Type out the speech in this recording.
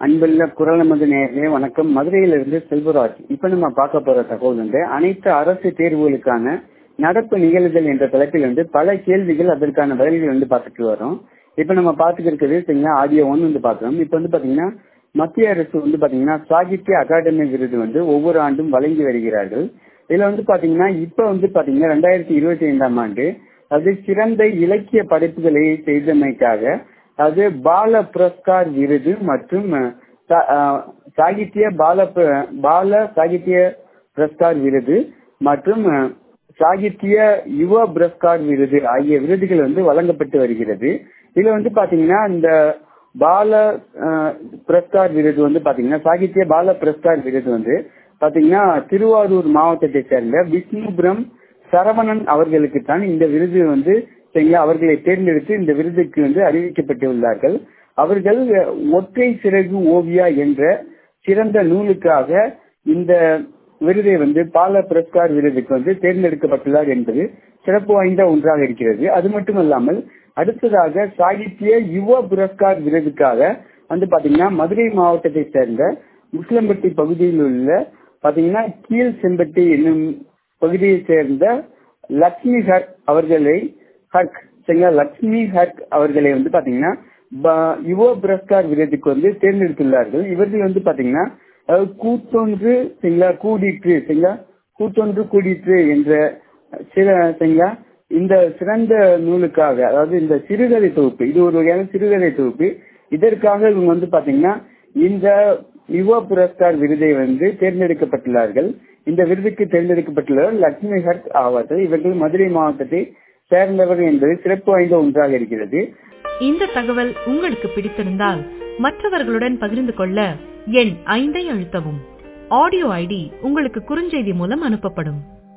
அன்புள்ள குரல் நமது நேர்களே வணக்கம் மதுரையிலிருந்து செல்வராஜ் இப்ப நம்ம பார்க்க போற தகவல் வந்து அனைத்து அரசு தேர்வுகளுக்கான நடப்பு நிகழ்வுகள் என்ற தலைப்பில் வந்து பல கேள்விகள் அதற்கான பதில்கள் வந்து பார்த்துட்டு வரோம் இப்ப நம்ம பார்த்துட்டு இருக்கிறது சரிங்களா ஆடியோ ஒன் வந்து பார்க்கிறோம் இப்ப வந்து பாத்தீங்கன்னா மத்திய அரசு வந்து பாத்தீங்கன்னா சாகித்ய அகாடமி விருது வந்து ஒவ்வொரு ஆண்டும் வழங்கி வருகிறார்கள் இதுல வந்து பாத்தீங்கன்னா இப்ப வந்து பாத்தீங்கன்னா ரெண்டாயிரத்தி இருபத்தி ஐந்தாம் ஆண்டு அது சிறந்த இலக்கிய படைப்புகளை செய்தமைக்காக அது பால புரஸ்கார் விருது மற்றும் சாகித்ய பால பால சாகித்ய புரஸ்கார் விருது மற்றும் சாகித்ய யுவ புரஸ்கார் விருது ஆகிய விருதுகள் வந்து வழங்கப்பட்டு வருகிறது இதுல வந்து பாத்தீங்கன்னா இந்த பால புரஸ்கார் விருது வந்து பாத்தீங்கன்னா சாகித்ய பால புரஸ்கார் விருது வந்து பாத்தீங்கன்னா திருவாரூர் மாவட்டத்தை சேர்ந்த விஷ்ணுபுரம் சரவணன் அவர்களுக்கு தான் இந்த விருது வந்து சரிங்களா அவர்களை தேர்ந்தெடுத்து இந்த விருதுக்கு வந்து அறிவிக்கப்பட்டுள்ளார்கள் அவர்கள் ஒற்றை சிறகு ஓவியா என்ற சிறந்த நூலுக்காக இந்த விருதை வந்து பால புரஸ்கார் விருதுக்கு வந்து தேர்ந்தெடுக்கப்பட்டுள்ளார் என்பது சிறப்பு வாய்ந்த ஒன்றாக இருக்கிறது அது மட்டுமல்லாமல் அடுத்ததாக சாகித்ய யுவ புரஸ்கார் விருதுக்காக வந்து பாத்தீங்கன்னா மதுரை மாவட்டத்தை சேர்ந்த முஸ்லம்பட்டி பகுதியில் உள்ள பாத்தீங்கன்னா கீழ் செம்பட்டி என்னும் பகுதியை சேர்ந்த லக்ஷ்மி ஹர்க் அவர்களை ஹர்க் சரிங்களா லக்ஷ்மி ஹர்க் அவர்களை வந்து பாத்தீங்கன்னா யுவ புரஸ்கார் விருதுக்கு வந்து தேர்ந்தெடுத்துள்ளார்கள் இவர்கள் வந்து பாத்தீங்கன்னா கூத்தொன்று சரிங்களா கூடிற்று சரிங்களா கூத்தொன்று கூடிற்று என்ற சில சரிங்களா இந்த சிறந்த நூலுக்காக அதாவது இந்த சிறுகதை தொகுப்பு இது ஒரு வகையான சிறுகதை தொகுப்பு இதற்காக இவங்க வந்து பாத்தீங்கன்னா இந்த யுவ புரஸ்கார் விருதை வந்து தேர்ந்தெடுக்கப்பட்டுள்ளார்கள் இந்த விருதுக்கு தேர்ந்தெடுக்கப்பட்டுள்ளவர் லட்சுமி ஹர்க் ஆவார்கள் இவர்கள் மதுரை மாவட்டத்தை சேர்ந்தவர் என்பது சிறப்பு வாய்ந்த ஒன்றாக இருக்கிறது இந்த தகவல் உங்களுக்கு பிடித்திருந்தால் மற்றவர்களுடன் பகிர்ந்து கொள்ள எண் ஐந்தை அழுத்தவும் ஆடியோ ஐடி உங்களுக்கு குறுஞ்செய்தி மூலம் அனுப்பப்படும்